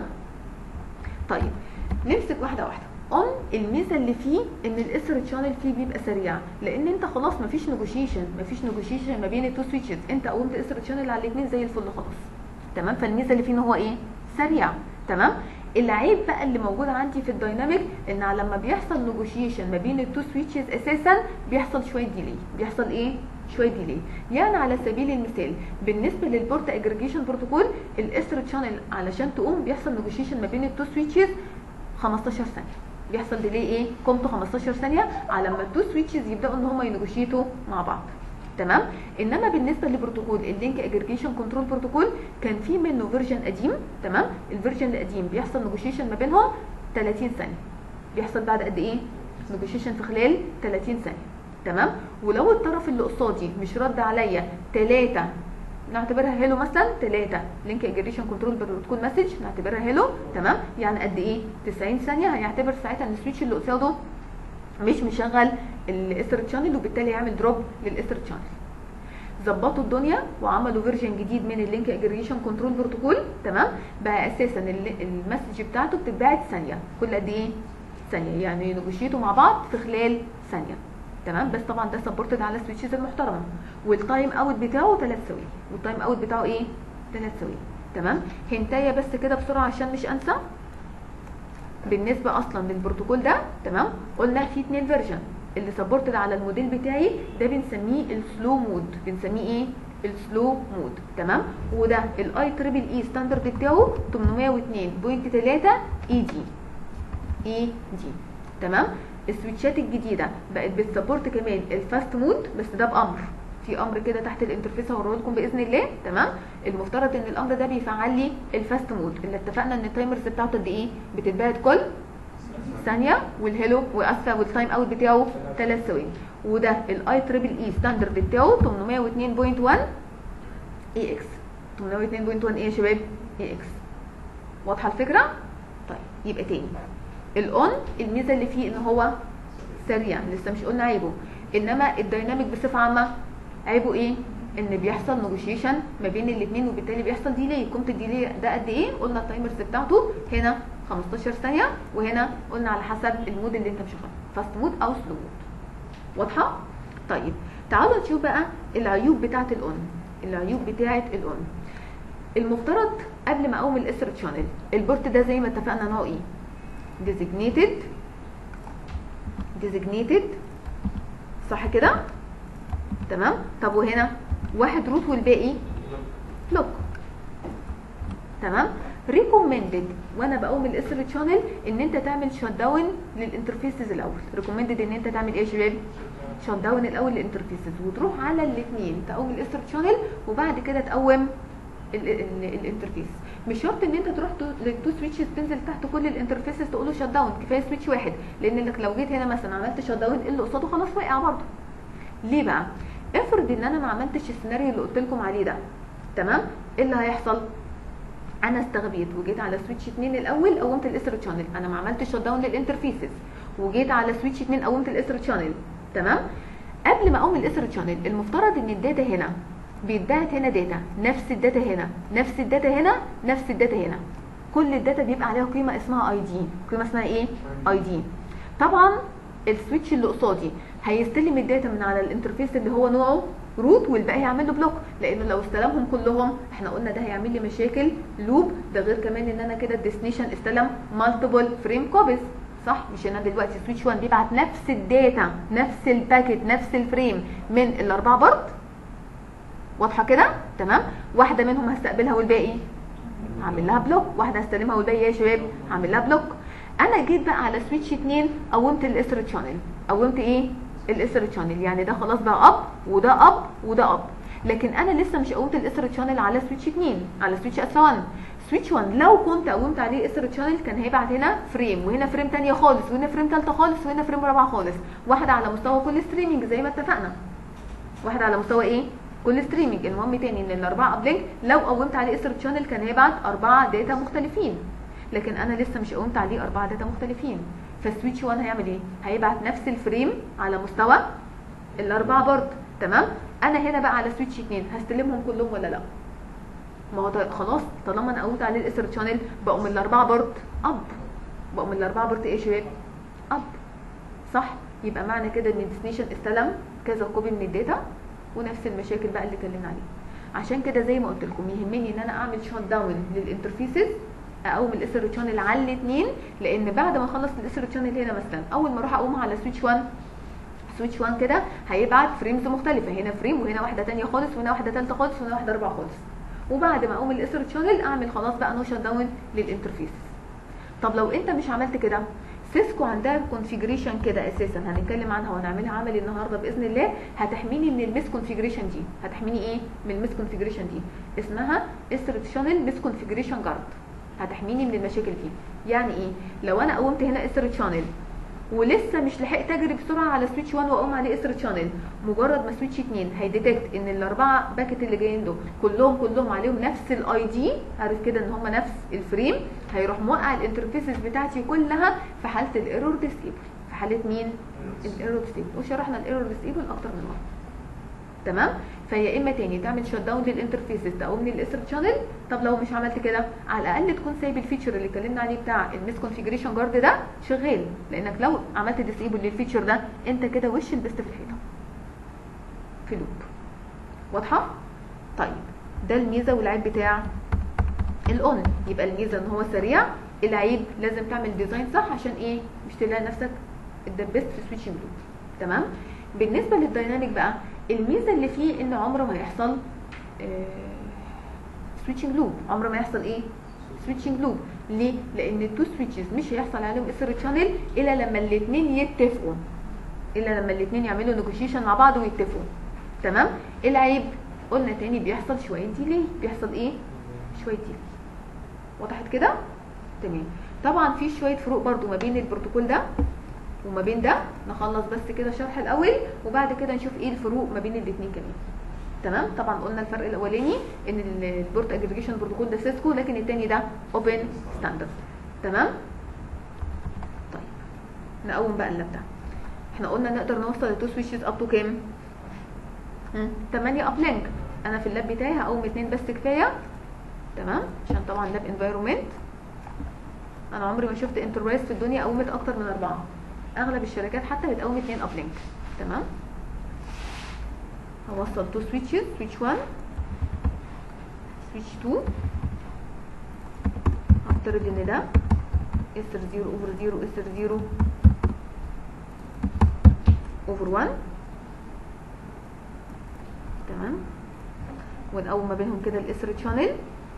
Speaker 1: طيب نمسك واحده واحده اون الميزه اللي فيه ان الاسر تشانل فيه بيبقى سريع لان انت خلاص مفيش نيجوشيشن مفيش نيجوشيشن ما بين التو سويتشز انت قومت اسر تشانل على الاثنين زي الفل خلاص تمام فالميزه اللي فيه ان هو ايه سريع تمام العيب بقى اللي موجود عندي في الدايناميك ان لما بيحصل نيجوشيشن ما بين التو سويتشز اساسا بيحصل شويه ديلي بيحصل ايه شويه ديلي يعني على سبيل المثال بالنسبه للبورت اجريجيشن بروتوكول الاسر تشانل علشان تقوم بيحصل نيجوشيشن ما بين التو سويتشز 15 ثانيه بيحصل ديلي ايه قيمته 15 ثانيه على ما التو سويتشز يبداوا ان هم ينيجوشيتوا مع بعض تمام انما بالنسبه لبروتوكول اللينك اجريجيشن كنترول بروتوكول كان في منه فيرجن قديم تمام الفيرجن القديم بيحصل نيجوشيشن ما بينهم 30 ثانيه بيحصل بعد قد ايه نيجوشيشن في خلال 30 ثانيه تمام ولو الطرف اللي قصادي مش رد عليا 3 نعتبرها هيلو مثلا 3 لينك اجريشن كنترول بروتوكول مسج نعتبرها هيلو تمام يعني قد ايه 90 ثانيه هيعتبر ساعتها ان السويتش اللي قصاده مش مشغل الاستر تشانل وبالتالي يعمل دروب للاستر تشانل ظبطوا الدنيا وعملوا فيرجن جديد من اللينك اجريشن كنترول بروتوكول تمام بقى اساسا ال- المسج بتاعته بتتبعت ثانيه كل قد ايه ثانيه يعني نيجوشيتوا مع بعض في خلال ثانيه تمام بس طبعا ده سبورتد على السويتشز المحترمه والتايم اوت بتاعه 3 ثواني والتايم اوت بتاعه ايه 3 ثواني تمام هنتايه بس كده بسرعه عشان مش انسى بالنسبه اصلا للبروتوكول ده تمام قلنا في اتنين فيرجن اللي سبورتد على الموديل بتاعي ده بنسميه السلو مود بنسميه ايه السلو مود تمام وده الاي تريبل اي ستاندرد بتاعه 802.3 اي دي اي دي تمام السويتشات الجديده بقت بتسبورت كمان الفاست مود بس ده بامر في امر كده تحت الانترفيس هوريه لكم باذن الله تمام المفترض ان الامر ده بيفعل لي الفاست مود اللي اتفقنا ان التايمرز بتاعته قد ايه بتتبعت كل ثانيه والهيلو واسفه والتايم اوت بتاعه 3 ثواني وده الاي تريبل اي ستاندرد بتاعه 802.1 اي اكس 802.1 ايه يا شباب اي اكس واضحه الفكره طيب يبقى تاني الاون الميزه اللي فيه ان هو سريع لسه مش قلنا عيبه انما الدايناميك بصفه عامه عيبه ايه ان بيحصل نيجوشيشن ما بين الاثنين وبالتالي بيحصل ديلي قيمه الديلي ده قد ايه قلنا التايمرز بتاعته هنا 15 ثانيه وهنا قلنا على حسب المود اللي انت مشغله فاست مود او سلو مود واضحه طيب تعالوا نشوف بقى العيوب بتاعه الاون العيوب بتاعه الاون المفترض قبل ما اقوم الاسر شانل البورت ده زي ما اتفقنا نوعه ايه designated designated صح كده تمام طب وهنا واحد روت والباقي لوك تمام ريكومندد وانا بقوم الاسر شانل ان انت تعمل شات داون للانترفيسز الاول ريكومندد ان انت تعمل ايه يا شباب شات داون الاول للانترفيسز وتروح على الاثنين تقوم الاسر شانل وبعد كده تقوم ال- ال- الانترفيس مش شرط ان انت تروح تو- للتو سويتشز تنزل تحت كل الانترفيسز تقول له شات داون كفايه سويتش واحد لان انك لو جيت هنا مثلا عملت شات داون اللي قصاده خلاص وقع برضه ليه بقى افرض ان انا ما عملتش السيناريو اللي قلت لكم عليه ده تمام ايه اللي هيحصل انا استغبيت وجيت على سويتش 2 الاول قومت الاسر شانل انا ما عملتش شات داون للانترفيسز وجيت على سويتش 2 قومت الاسر شانل تمام قبل ما اقوم الاسر شانل المفترض ان الداتا هنا بيتبعت هنا داتا نفس الداتا هنا نفس الداتا هنا نفس الداتا هنا كل الداتا بيبقى عليها قيمه اسمها اي دي قيمه اسمها ايه اي دي طبعا السويتش اللي قصادي هيستلم الداتا من على الانترفيس اللي هو نوعه روت والباقي هيعمل له بلوك لانه لو استلمهم كلهم احنا قلنا ده هيعمل لي مشاكل لوب ده غير كمان ان انا كده الديستنيشن استلم مالتيبل فريم كوبيز صح مش انا دلوقتي سويتش 1 بيبعت نفس الداتا نفس الباكت نفس الفريم من الاربعه بورد واضحه كده تمام واحده منهم هستقبلها والباقي هعمل لها بلوك واحده هستلمها والباقي يا شباب هعمل لها بلوك انا جيت بقى على سويتش 2 قومت الاسر شانل قومت ايه الاسر شانل يعني ده خلاص بقى اب وده اب وده اب لكن انا لسه مش قومت الاسر شانل على سويتش 2 على سويتش اس 1 سويتش 1 لو كنت قومت عليه اسر شانل كان هيبعت هنا فريم وهنا فريم تانية خالص وهنا فريم تالتة خالص وهنا فريم رابعة خالص واحدة على مستوى كل ستريمنج زي ما اتفقنا واحدة على مستوى ايه كل ستريمنج المهم تاني ان الاربعه ابلينك لو قومت عليه اسر شانل كان هيبعت اربعه داتا مختلفين لكن انا لسه مش قومت عليه اربعه داتا مختلفين فالسويتش 1 هيعمل ايه هيبعت نفس الفريم على مستوى الاربعه برضه تمام انا هنا بقى على سويتش 2 هستلمهم كلهم ولا لا ما هو ده خلاص طالما انا قومت عليه الاسر شانل بقوا من الاربعه برضه اب بقوا من الاربعه برضه ايه يا شباب اب صح يبقى معنى كده ان الديستنيشن استلم كذا كوبي من الداتا ونفس المشاكل بقى اللي اتكلمنا عليها عشان كده زي ما قلت لكم يهمني ان انا اعمل شوت داون للانترفيسز اقوم الاسر شانل على الاثنين لان بعد ما اخلص الاسر شانل هنا مثلا اول ما اروح اقومها على سويتش 1 سويتش 1 كده هيبعت فريمز مختلفه هنا فريم وهنا واحده ثانيه خالص وهنا واحده ثالثه خالص وهنا واحده رابعه خالص وبعد ما اقوم الاسر شانل اعمل خلاص بقى نو شوت داون للانترفيس طب لو انت مش عملت كده سيسكو عندها كونفيجريشن كده اساسا هنتكلم عنها وهنعملها عملي النهارده باذن الله هتحميني من الميس كونفيجريشن دي هتحميني ايه من الميس كونفيجريشن دي اسمها اسرت شانل ميس كونفيجريشن جارد هتحميني من المشاكل دي يعني ايه لو انا قومت هنا اسرت شانل ولسه مش لحقت اجري بسرعه على سويتش 1 واقوم عليه اسرت شانل مجرد ما سويتش 2 هيديتكت ان الاربعه باكت اللي جايين دول كلهم كلهم عليهم نفس الاي دي عارف كده ان هم نفس الفريم هيروح موقع الانترفيسز بتاعتي كلها في حاله الايرور ديسيبل في حاله مين الايرور ديسيبل وشرحنا الايرور ديسيبل اكتر من مره تمام فيا اما تاني تعمل شت داون للانترفيسز تقوم لي الاسر شانل طب لو مش عملت كده على الاقل تكون سايب الفيتشر اللي اتكلمنا عليه بتاع الميس كونفيجريشن جارد ده شغال لانك لو عملت ديسيبل للفيتشر ده انت كده وش البست في الحيطه في لوب واضحه طيب ده الميزه والعيب بتاع الاون يبقى الميزه ان هو سريع العيب لازم تعمل ديزاين صح عشان ايه مش تلاقي نفسك اتدبست في سويتشنج لوب تمام بالنسبه للدايناميك بقى الميزه اللي فيه ان عمره ما يحصل سويتشنج لوب عمره ما يحصل ايه سويتشنج لوب ليه لان التو سويتشز مش هيحصل عليهم اسر شانل الا لما الاثنين يتفقوا الا لما الاثنين يعملوا نيجوشيشن مع بعض ويتفقوا تمام العيب قلنا تاني بيحصل شويه ديلي بيحصل ايه شويه ديلي وضحت كده تمام طبعا في شويه فروق برضو ما بين البروتوكول ده وما بين ده نخلص بس كده شرح الاول وبعد كده نشوف ايه الفروق ما بين الاثنين كمان تمام طبعا قلنا الفرق الاولاني ان البورت اجريجيشن بروتوكول ده سيسكو لكن الثاني ده اوبن ستاندرد تمام طيب نقوم بقى اللاب ده احنا قلنا نقدر نوصل التو سويتشز اب تو كام 8 اب لينك انا في اللاب بتاعي هقوم اتنين بس كفايه تمام عشان طبعا لاب انفايرمنت انا عمري ما شفت انتربرايز في الدنيا قومت اكتر من اربعه اغلب الشركات حتى بتقوم اتنين اب لينك تمام هوصل تو سويتشز سويتش 1 سويتش 2 هفترض ان ده اسر 0 اوفر 0 اسر 0 اوفر 1 تمام ونقوم ما بينهم كده الاسر تشانل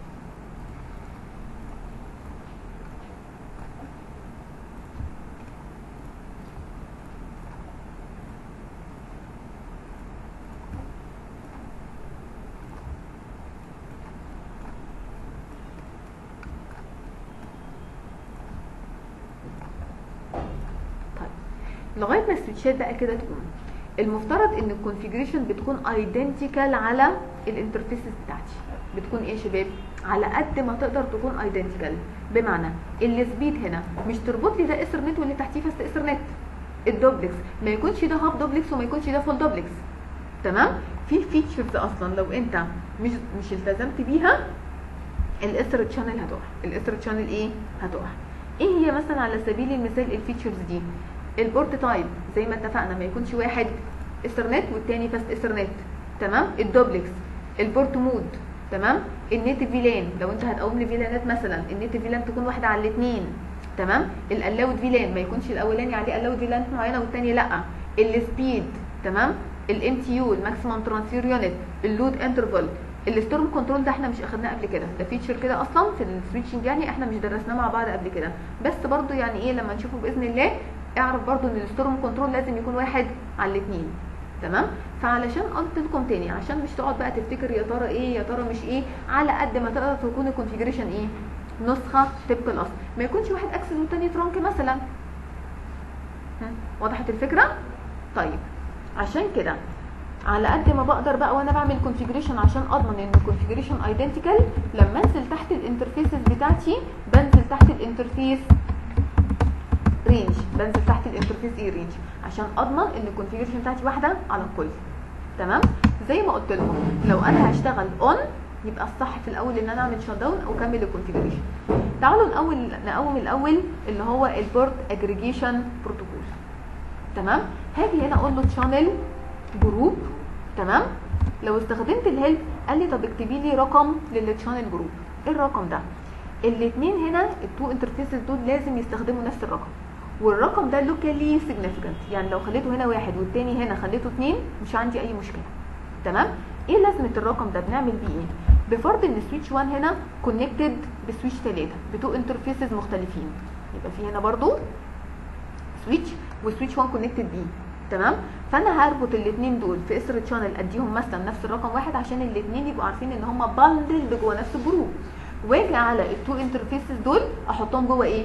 Speaker 1: لغايه ما السويتشات بقى كده تقوم المفترض ان الكونفيجريشن بتكون ايدنتيكال على الانترفيسز بتاعتي بتكون ايه يا شباب على قد ما تقدر تكون ايدنتيكال بمعنى السبيد هنا مش تربط لي ده اثرنت واللي تحتيه فاست اثرنت الدوبلكس ما يكونش ده هاف دوبلكس وما يكونش ده فول دوبلكس تمام في فيتشرز اصلا لو انت مش مش التزمت بيها الاثر تشانل هتقع الاثر تشانل ايه هتقع ايه هي مثلا على سبيل المثال الفيتشرز دي البورت تايب زي ما اتفقنا ما يكونش واحد اثرنت والتاني فاست اثرنت تمام الدوبلكس البورت مود تمام النيتف فيلان لو انت هتقوم لي فيلانات مثلا النيتف فيلان تكون واحده على الاثنين تمام الالاود فيلان ما يكونش الاولاني عليه الاود فيلان معينه والثاني لا السبيد تمام الام تي يو الماكسيمم ترانسفير يونت اللود انترفال الستورم كنترول ده احنا مش اخدناه قبل كده ده فيتشر كده اصلا في السويتشنج يعني احنا مش درسناه مع بعض قبل كده بس برضو يعني ايه لما نشوفه باذن الله اعرف برضو ان الستورم كنترول لازم يكون واحد على الاثنين تمام فعلشان قلت لكم تاني عشان مش تقعد بقى تفتكر يا ترى ايه يا ترى مش ايه على قد ما تقدر تكون الكونفيجريشن ايه نسخه طبق الاصل ما يكونش واحد اكسس والتاني ترانك مثلا وضحت الفكره طيب عشان كده على قد ما بقدر بقى وانا بعمل كونفيجريشن عشان اضمن ان الكونفيجريشن ايدنتيكال لما انزل تحت الانترفيسز بتاعتي بنزل تحت الانترفيس رينج بنزل تحت الانترفيس اي رينج عشان اضمن ان الكونفيجريشن بتاعتي واحده على الكل تمام زي ما قلت لكم لو انا هشتغل اون يبقى الصح في الاول ان انا اعمل شت داون او اكمل الكونفيجريشن تعالوا الاول نقوم الاول اللي هو البورت اجريجيشن بروتوكول تمام هاجي هنا اقول له تشانل جروب تمام لو استخدمت الهيلب قال لي طب اكتبي لي رقم للتشانل جروب ايه الرقم ده الاثنين هنا التو انترفيسز دول لازم يستخدموا نفس الرقم والرقم ده لوكالي سيجنيفيكانت يعني لو خليته هنا واحد والتاني هنا خليته اتنين مش عندي اي مشكله تمام ايه لازمه الرقم ده بنعمل بيه ايه بفرض ان سويتش 1 هنا كونكتد بسويتش 3 بتو انترفيسز مختلفين يبقى في هنا برضو سويتش وسويتش 1 كونكتد بيه تمام فانا هربط الاثنين دول في اسر تشانل اديهم مثلا نفس الرقم واحد عشان الاثنين يبقوا عارفين ان هم باندل جوه نفس الجروب واجي على التو انترفيسز دول احطهم جوه ايه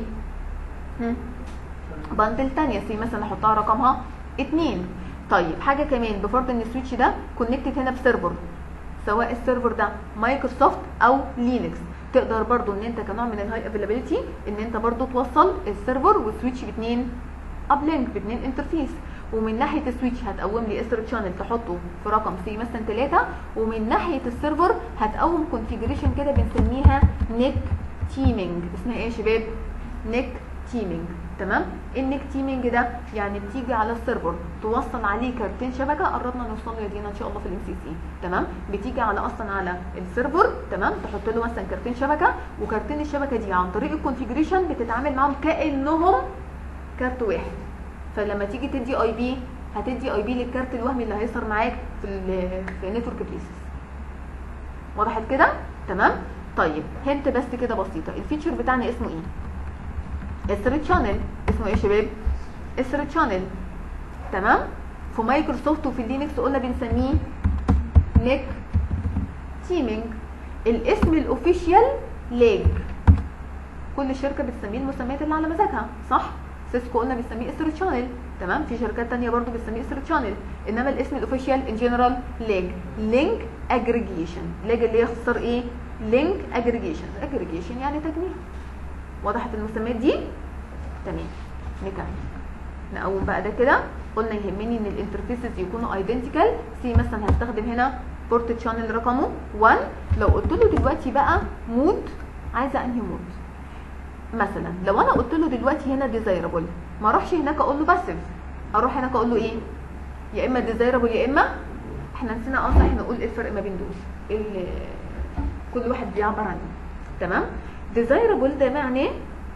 Speaker 1: باندل تانية سي مثلا احطها رقمها اتنين طيب حاجه كمان بفرض ان السويتش ده كونكتد هنا بسيرفر سواء السيرفر ده مايكروسوفت او لينكس تقدر برضو ان انت كنوع من الهاي افيلابيلتي ان انت برضو توصل السيرفر والسويتش باتنين اب لينك باتنين انترفيس ومن ناحيه السويتش هتقوم لي اسر تشانل تحطه في رقم سي مثلا 3 ومن ناحيه السيرفر هتقوم كونفيجريشن كده بنسميها نيك تيمينج اسمها ايه يا شباب نيك تيمينج تمام النيك تيمينج ده يعني بتيجي على السيرفر توصل عليه كارتين شبكه قربنا نوصل له دينا ان شاء الله في الام سي سي تمام بتيجي على اصلا على السيرفر تمام تحط له مثلا كارتين شبكه وكارتين الشبكه دي عن طريق الكونفيجريشن بتتعامل معاهم كانهم كارت واحد فلما تيجي تدي اي بي هتدي اي بي للكارت الوهمي اللي هيظهر معاك في ال في نتورك بليسز وضحت كده تمام طيب هنت بس كده بسيطه الفيتشر بتاعنا اسمه ايه اسر تشانل اسمه ايه يا شباب اسر تشانل تمام في مايكروسوفت وفي لينكس قلنا بنسميه نيك تيمينج الاسم الاوفيشال لاج كل شركه بتسميه المسميات اللي على مزاجها صح سيسكو قلنا بنسميه استر تشانل تمام في شركات تانية برضو بتسميه استر تشانل انما الاسم الاوفيشال ان جنرال ليج لينك اجريجيشن ليج اللي يخسر ايه لينك اجريجيشن اجريجيشن يعني تجميع وضحت المسميات دي تمام نكمل نقوم بقى ده كده قلنا يهمني ان الانترفيسز يكونوا ايدنتيكال سي مثلا هستخدم هنا بورت تشانل رقمه 1 لو قلت له دلوقتي بقى مود عايزه انهي مود مثلا لو انا قلت له دلوقتي هنا ديزايربل ما اروحش هناك اقول له باسيف اروح هناك اقول له ايه يا اما ديزايربل يا اما احنا نسينا اه صحيح نقول ايه الفرق ما بين دول إيه اللي كل واحد بيعبر عنه تمام ديزايربل ده معناه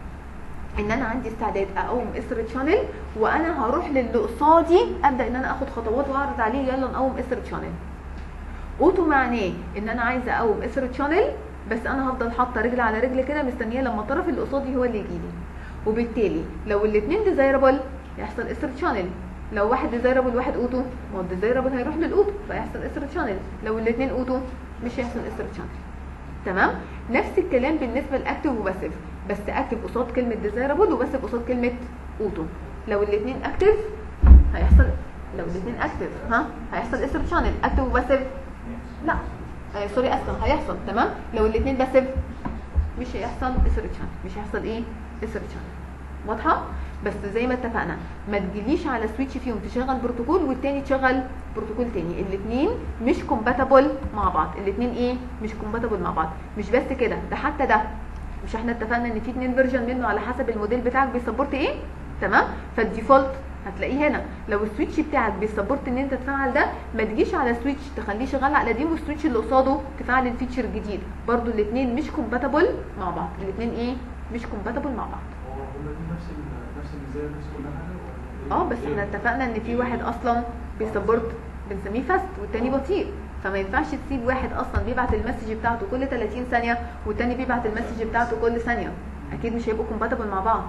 Speaker 1: ان انا عندي استعداد اقوم اسر تشانل وانا هروح للي قصادي ابدا ان انا اخد خطوات واعرض عليه يلا نقوم اسر تشانل اوتو معناه ان انا عايزه اقوم اسر تشانل بس انا هفضل حاطه رجل على رجل كده مستنيه لما الطرف اللي قصادي هو اللي يجي لي وبالتالي لو الاثنين ديزايربل يحصل اسر تشانل لو واحد ديزايربل واحد اوتو ما هو الديزايربل هيروح للاوتو فيحصل اسر تشانل لو الاثنين اوتو مش هيحصل اسر تشانل تمام نفس الكلام بالنسبه لاكتف وباسيف بس اكتف قصاد كلمه ديزايربل وباسيف قصاد كلمه اوتو لو الاثنين اكتف هيحصل لو الاثنين اكتف ها هيحصل اسر تشانل اكتف وباسيف لا آه سوري اسفه هيحصل تمام لو الاثنين باسيف مش هيحصل اسر تشانل مش هيحصل ايه اسر تشانل واضحه بس زي ما اتفقنا ما تجيليش على سويتش فيهم تشغل بروتوكول والتاني تشغل بروتوكول تاني الاثنين مش كومباتبل مع بعض الاثنين ايه مش كومباتبل مع بعض مش بس كده ده حتى ده مش احنا اتفقنا ان في اتنين فيرجن منه على حسب الموديل بتاعك بيسبورت ايه تمام فالديفولت هتلاقيه هنا لو السويتش بتاعك بيسبورت ان انت تفعل ده ما تجيش على سويتش تخليه شغال على قديم والسويتش اللي قصاده تفعل الفيتشر الجديد برضو الاثنين مش كومباتبل مع بعض الاثنين ايه مش كومباتبل مع بعض
Speaker 3: هو هما دي نفس ال- نفس الميزان نفس كل حاجه ولا
Speaker 1: اه بس احنا اتفقنا ان في واحد اصلا بيسبورت بنسميه فاست والتاني بطيء فما ينفعش تسيب واحد اصلا بيبعت المسج بتاعته كل 30 ثانيه والتاني بيبعت المسج بتاعته كل ثانيه اكيد مش هيبقوا كومباتبل مع بعض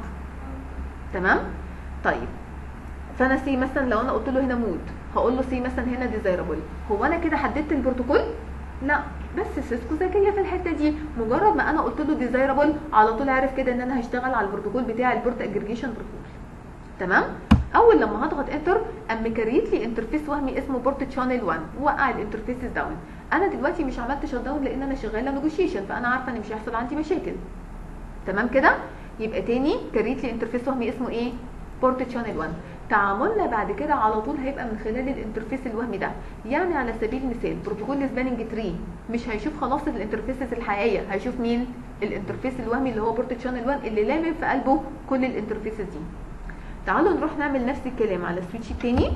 Speaker 1: تمام طيب فانا سي مثلا لو انا قلت له هنا مود هقول له سي مثلا هنا ديزايربل هو انا كده حددت البروتوكول لا بس سيسكو ذكيه في الحته دي مجرد ما انا قلت له ديزايربل على طول عارف كده ان انا هشتغل على البروتوكول بتاع البورت اجريجيشن بروتوكول تمام اول لما هضغط انتر قام كريت لي انترفيس وهمي اسمه بورت شانل 1 وقع الانترفيسز داون انا دلوقتي مش عملت شت داون لان انا شغاله نيجوشيشن فانا عارفه ان مش هيحصل عندي مشاكل تمام كده يبقى تاني كريت لي انترفيس وهمي اسمه ايه بورت شانل 1 تعاملنا بعد كده على طول هيبقى من خلال الانترفيس الوهمي ده يعني على سبيل المثال بروتوكول سباننج تري مش هيشوف خلاص الانترفيسز الحقيقيه هيشوف مين الانترفيس الوهمي اللي هو بورت شانل 1 اللي لامم في قلبه كل الانترفيسز دي تعالوا نروح نعمل نفس الكلام على السويتش التاني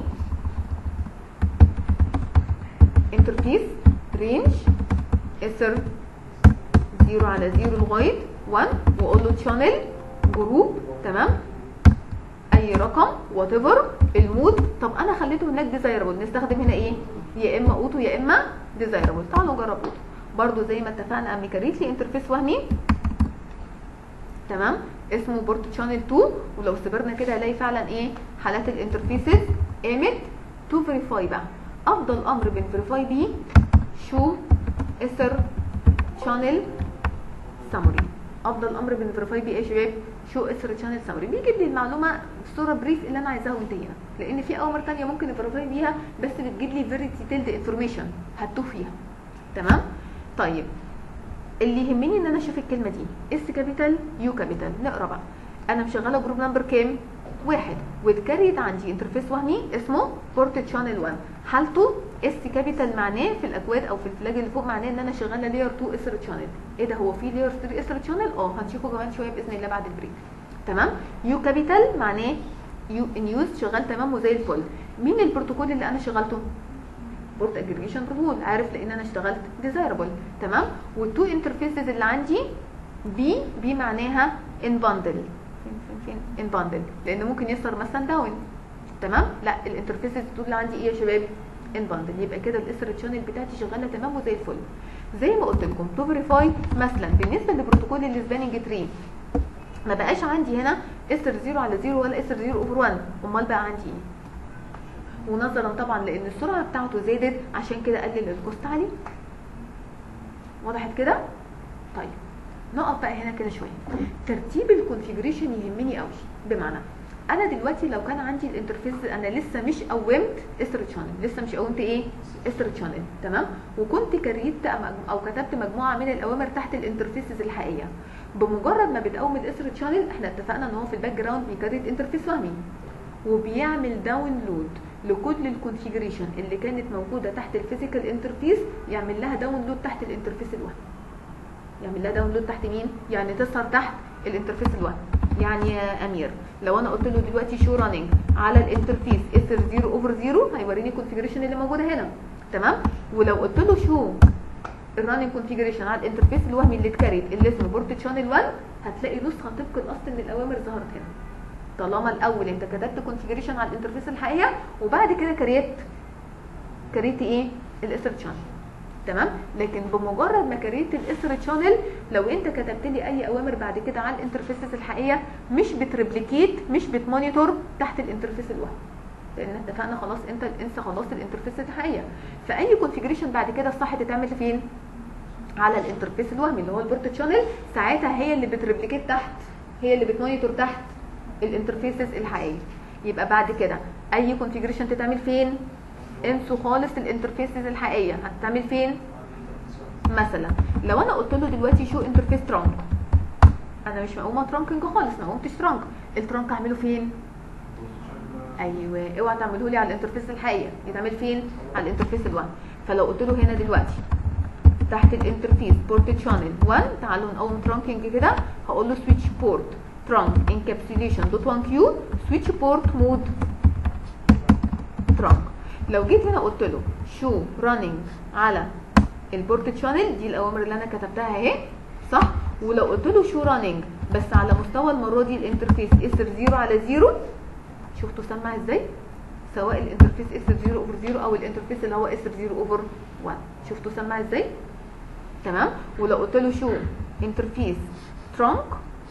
Speaker 1: انترفيس رينج اسر 0 على 0 لغايه 1 واقول له تشانل جروب تمام اي رقم وات ايفر المود طب انا خليته هناك ديزايربل نستخدم هنا ايه يا اما اوتو يا اما ديزايربل تعالوا نجرب اوتو برضو زي ما اتفقنا قام كريت لي انترفيس وهمي تمام اسمه بورت شانل 2 ولو صبرنا كده هنلاقي فعلا ايه حالات الانترفيسز قامت تو فيريفاي بقى افضل امر بنفيريفاي بيه شو اسر شانل سمري افضل امر بنفيريفاي بيه ايه يا شباب شو اسر شانل سمري بيجيب لي المعلومه بصوره بريف اللي انا عايزاها وانتهينا لان في اوامر تانية ممكن نفيريفاي بيها بس بتجيب لي فيري ديتيلد انفورميشن هتوه فيها تمام طيب اللي يهمني ان انا اشوف الكلمه دي اس كابيتال يو كابيتال نقرا بقى انا مشغله جروب نمبر كام واحد واتكريت عندي انترفيس وهمي اسمه بورت شانل 1 حالته اس كابيتال معناه في الاكواد او في الفلاج اللي فوق معناه ان انا شغاله لاير 2 اسر شانل ايه ده هو في لاير 3 اسر شانل اه هنشوفه كمان شويه باذن الله بعد البريك تمام يو كابيتال معناه يو ان يوز شغال تمام وزي الفل مين البروتوكول اللي انا شغلته بورت اجريجيشن بروتوكول عارف لان انا اشتغلت ديزايربل تمام والتو انترفيسز اللي عندي بي بي معناها ان باندل فين فين فين ان باندل لان ممكن يصدر مثلا داون تمام لا الانترفيسز دول اللي عندي ايه يا شباب ان باندل يبقى كده الاسر تشانل بتاعتي شغاله تمام وزي الفل زي ما قلت لكم تو فيريفاي مثلا بالنسبه لبروتوكول السباننج تري ما بقاش عندي هنا اسر 0 على 0 ولا اسر 0 اوفر 1 امال بقى عندي ايه ونظرا طبعا لان السرعه بتاعته زادت عشان كده قلل الكوست عليه وضحت كده طيب نقف بقى هنا كده شويه ترتيب الكونفيجريشن يهمني قوي بمعنى انا دلوقتي لو كان عندي الانترفيس انا لسه مش قومت استر تشانل لسه مش قومت ايه استر تشانل تمام وكنت كريت او كتبت مجموعه من الاوامر تحت الانترفيسز الحقيقيه بمجرد ما بتقوم الاستر تشانل احنا اتفقنا ان هو في الباك جراوند بيكريت انترفيس وهمي وبيعمل داونلود لكل الكونفيجريشن اللي كانت موجوده تحت الفيزيكال انترفيس يعمل لها داونلود تحت الانترفيس الوهمي يعمل لها داونلود تحت مين يعني تظهر تحت الانترفيس الوهمي يعني يا امير لو انا قلت له دلوقتي شو راننج على الانترفيس اسر 0 اوفر 0 هيوريني الكونفيجريشن اللي موجوده هنا تمام ولو قلت له شو الراننج كونفيجريشن على الانترفيس الوهمي اللي اتكريت اللي اسمه بورت شانل 1 هتلاقي نسخه طبق الاصل من الاوامر ظهرت هنا طالما الاول انت كتبت كونفيجريشن على الانترفيس الحقيقيه وبعد كده كريت كريت ايه الاسر شانل تمام لكن بمجرد ما كريت الاسر شانل لو انت كتبت لي اي اوامر بعد كده على الانترفيسز الحقيقيه مش بتريبليكيت مش بتمونيتور تحت الانترفيس الوهمي لان اتفقنا خلاص انت انسى خلاص الانترفيس الحقيقيه فاي كونفيجريشن بعد كده الصح تتعمل فين على الانترفيس الوهمي اللي هو البورت شانل ساعتها هي اللي بتريبليكيت تحت هي اللي بتمونيتور تحت الانترفيسز الحقيقيه يبقى بعد كده اي كونفيجريشن تتعمل فين انسوا خالص الانترفيسز الحقيقيه هتتعمل فين مثلا لو انا قلت له دلوقتي شو انترفيس ترانك انا مش مقومه ترانكنج خالص ما قومتش ترانك الترانك اعمله فين ايوه اوعى تعمله لي على الانترفيس الحقيقيه يتعمل فين على الانترفيس ال1 فلو قلت له هنا دلوقتي تحت الانترفيس بورت شانل 1 تعالوا نقوم ترانكنج كده هقول له سويتش بورت trunk encapsulation دوت 1 كيو switch port mode trunk لو جيت هنا قلت له شو running على البورت شانل دي الاوامر اللي انا كتبتها اهي صح ولو قلت له شو running بس على مستوى المره دي الانترفيس اسر 0 على 0 شفتوا سمع ازاي سواء الانترفيس اسر 0 اوفر 0 او الانترفيس اللي هو اسر 0 اوفر 1 شفتوا سمع ازاي تمام ولو قلت له شو انترفيس trunk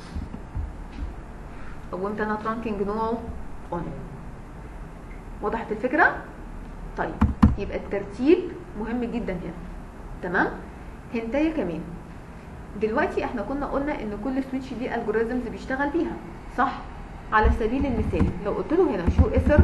Speaker 1: قومت انا ترانكينج نو اون وضحت الفكره طيب يبقى الترتيب مهم جدا هنا تمام هنتايه كمان دلوقتي احنا كنا قلنا ان كل سويتش ليه الجوريزمز بيشتغل بيها صح على سبيل المثال لو قلت له هنا شو اسر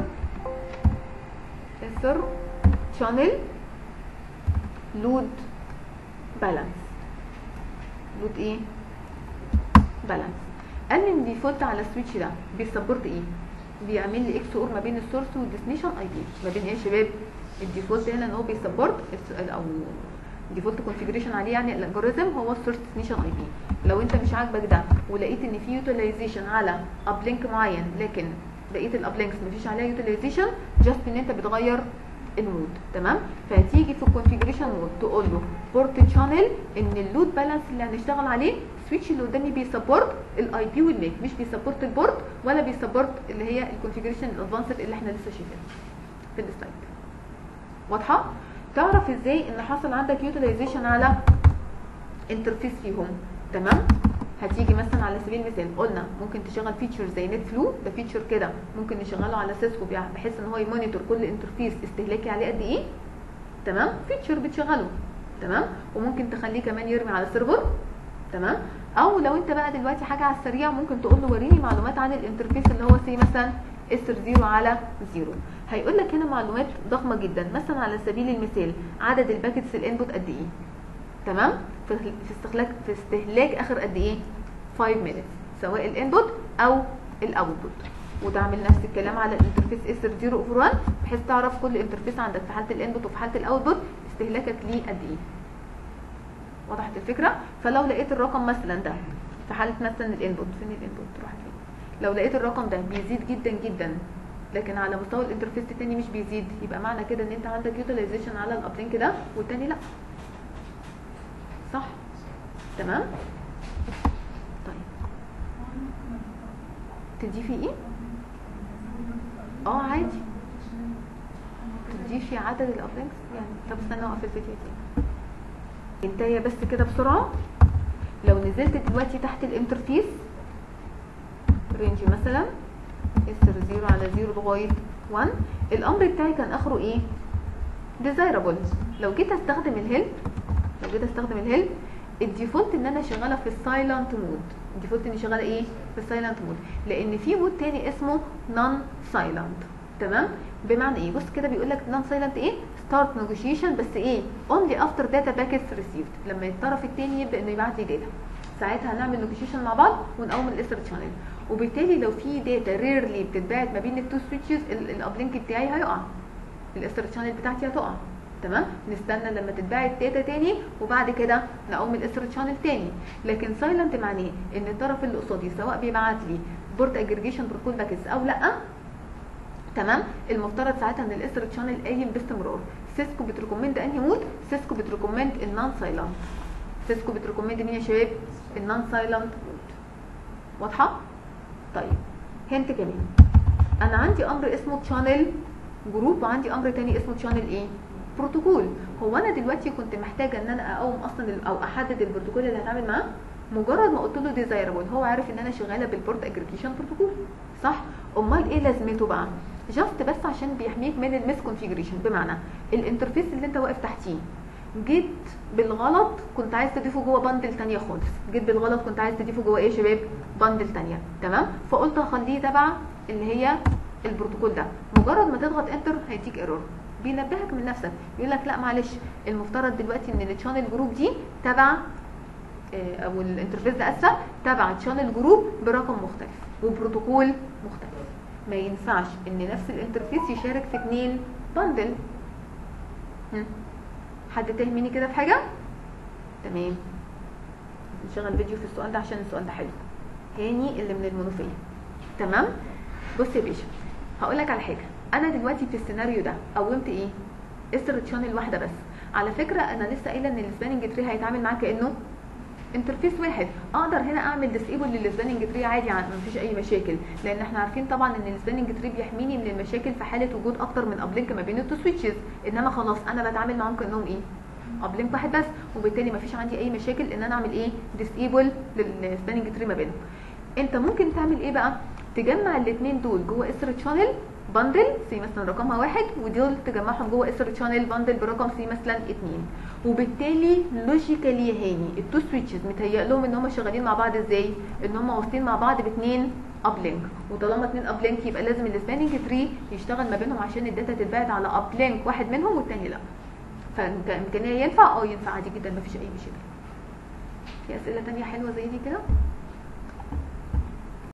Speaker 1: اسر شانل لود بالانس لود ايه بالانس قال لي ان ديفولت على السويتش ده بيسبورت ايه بيعمل لي اكس اور ما بين السورس والديستنيشن اي بي ما بين ايه يا شباب الديفولت هنا ان هو بيسبورت او ديفولت كونفيجريشن عليه يعني الالجوريزم هو السورس ديستنيشن اي بي لو انت مش عاجبك ده ولقيت ان في يوتيلايزيشن على ابلينك معين لكن بقيه الابلينكس مفيش عليها يوتيلايزيشن جاست ان انت بتغير المود تمام فهتيجي في الكونفيجريشن مود تقول له بورت شانل ان اللود بالانس اللي هنشتغل عليه السويتش اللي قدامي بيسبورت الاي بي والميك مش بيسبورت البورت ولا بيسبورت اللي هي الكونفيجريشن الادفانسد اللي احنا لسه شايفينها في السلايد واضحه تعرف ازاي ان حصل عندك يوتيلايزيشن على انترفيس فيهم تمام هتيجي مثلا على سبيل المثال قلنا ممكن تشغل فيتشر زي نت فلو ده فيتشر كده ممكن نشغله على سيسكو بحيث ان هو يمونيتور كل انترفيس استهلاكي عليه قد ايه تمام فيتشر بتشغله تمام وممكن تخليه كمان يرمي على سيرفر تمام او لو انت بقى دلوقتي حاجه على السريع ممكن تقول له وريني معلومات عن الانترفيس اللي هو سي مثلا اسر 0 على 0 هيقول لك هنا معلومات ضخمه جدا مثلا على سبيل المثال عدد الباكتس الانبوت قد ايه تمام في في استهلاك في استهلاك اخر قد ايه 5 minutes سواء الانبوت او الاوتبوت وتعمل نفس الكلام على الانترفيس اسر 0 اوفر 1 بحيث تعرف كل انترفيس عندك في حاله الانبوت وفي حاله الاوتبوت استهلاكك ليه قد ايه وضحت الفكره فلو لقيت الرقم مثلا ده في حاله مثلا الانبوت فين الانبوت راح فين لو لقيت الرقم ده بيزيد جدا جدا لكن على مستوى الانترفيس التاني مش بيزيد يبقى معنى كده ان انت عندك يوتيلايزيشن على الابلينك ده والتاني لا صح تمام طيب تضيفي ايه اه عادي تضيفي عدد الابلينكس يعني طب استنى اوقف الفيديو تاني انتهي بس كده بسرعه لو نزلت دلوقتي تحت الانترفيس رينج مثلا اسر 0 على 0 لغايه 1 الامر بتاعي كان اخره ايه desirable لو جيت استخدم الهيلب لو جيت استخدم الهيلب الديفولت ان انا شغاله في السايلنت مود الديفولت اني شغاله ايه في السايلنت مود لان في مود تاني اسمه نون سايلنت تمام بمعنى ايه بص كده بيقول لك نون سايلنت ايه ستارت نيجوشيشن بس ايه اونلي افتر داتا باكيتس ريسيفد لما الطرف التاني يبدا انه يبعت لي داتا ساعتها هنعمل نيجوشيشن مع بعض ونقوم الاستر تشانل وبالتالي لو في داتا ريرلي بتتبعت ما بين التو سويتشز الابلينك بتاعي هيقع الاستر تشانل بتاعتي هتقع تمام نستنى لما تتبعت داتا تاني وبعد كده نقوم الاستر تشانل تاني لكن سايلنت معناه ان الطرف اللي قصادي سواء بيبعت لي بورت اجريجيشن بروتوكول باكيتس او لا تمام المفترض ساعتها ان الاستر تشانل قايم باستمرار سيسكو بتريكومند انهي مود سيسكو بتريكومند النون سايلنت سيسكو بتريكومند مين يا شباب النون سايلنت مود واضحه طيب هنت كمان انا عندي امر اسمه تشانل جروب وعندي امر تاني اسمه تشانل ايه بروتوكول هو انا دلوقتي كنت محتاجه ان انا اقوم اصلا ال- او احدد البروتوكول اللي هتعامل معاه مجرد ما قلت له ديزايربل هو عارف ان انا شغاله بالبورت اجريجيشن بروتوكول صح امال ايه لازمته بقى جاست بس عشان بيحميك من الميس كونفيجريشن بمعنى الانترفيس اللي انت واقف تحتيه جيت بالغلط كنت عايز تضيفه جوه باندل تانية خالص جيت بالغلط كنت عايز تضيفه جوه ايه يا شباب باندل تانية تمام فقلت هخليه تبع اللي هي البروتوكول ده مجرد ما تضغط انتر هيديك ايرور بينبهك من نفسك يقول لك لا معلش المفترض دلوقتي ان التشانل جروب دي تبع آه، او الانترفيس ده اسفه تبع تشانل جروب برقم مختلف وبروتوكول مختلف ما ينفعش ان نفس الانترفيس يشارك في اتنين باندل هم؟ حد تهمني كده في حاجه تمام نشغل فيديو في السؤال ده عشان السؤال ده حلو هاني اللي من المنوفيه تمام بص يا باشا هقول لك على حاجه انا دلوقتي في السيناريو ده قومت ايه استر تشانل واحده بس على فكره انا لسه قايله ان السباننج تري هيتعامل معاه كانه انترفيس واحد اقدر هنا اعمل ديسيبل للسباننج تري عادي عن مفيش اي مشاكل لان احنا عارفين طبعا ان السباننج تري بيحميني من المشاكل في حاله وجود اكتر من ابلينك ما بين التو سويتشز انما خلاص انا بتعامل معاهم كانهم ايه ابلينك واحد بس وبالتالي مفيش عندي اي مشاكل ان انا اعمل ايه ديسيبل للسباننج تري ما بينهم انت ممكن تعمل ايه بقى تجمع الاثنين دول جوه اسر تشانل باندل سي مثلا رقمها واحد ودول تجمعهم جوه اسر تشانل باندل برقم سي مثلا اتنين وبالتالي لوجيكالي يا هاني التو سويتشز متهيأ لهم ان هم شغالين مع بعض ازاي؟ ان هم واصلين مع بعض باثنين ابلينك وطالما اثنين ابلينك يبقى لازم السباننج تري يشتغل ما بينهم عشان الداتا تتبعت على ابلينك واحد منهم والتاني لا فامكانيه ينفع اه ينفع عادي جدا مفيش اي مشاكل في اسئله تانية حلوه زي دي كده